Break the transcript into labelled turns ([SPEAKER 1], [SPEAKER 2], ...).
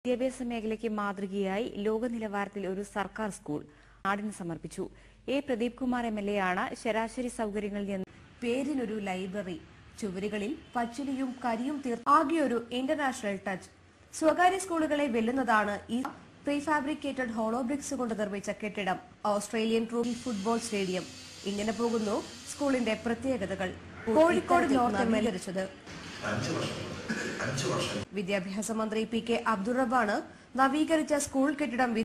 [SPEAKER 1] വിദ്യാഭ്യാസ മേഖലയ്ക്ക് മാതൃകയായി ലോക നിലവാരത്തിൽ ഒരു സർക്കാർ സ്കൂൾ നാടിന് സമർപ്പിച്ചു A Pradeep Kumar M L A ആണ് ശരാശരി സൗകര്യങ്ങളിൽ നിന്ന്
[SPEAKER 2] പേരിനൊരു ലൈബ്രറി ചുവരുകളിൽ പച്ചിലിയും കരിയും തീർ ആകെ ഒരു ഇന്റർനാഷണൽ ടച്ച് സ്വകാര്യ സ്കൂളുകളെ വെല്ലുന്നതാണ് ഈ പ്രീഫാബ്രിക്കേറ്റഡ് ഹോളോബ്രിക്സ് കൊണ്ട് നിർമ്മിച്ച കെട്ടിടം ഓസ്ട്രേലിയൻ ട്രൂബി ഫുട്ബോൾ സ്റ്റേഡിയം ഇങ്ങനെ പോകുന്നു സ്കൂളിന്റെ പ്രത്യേകതകൾ കോഴിക്കോട് നോർത്ത് എംഎൽഎരിച്ചത്
[SPEAKER 3] അഞ്ച് വർഷം അഞ്ച് വർഷം
[SPEAKER 2] വിദ്യാഭ്യാസ മന്ത്രി പി കെ അബ്ദുൾ റബ്ബാണ് നവീകരിച്ച സ്കൂൾ കെട്ടിടം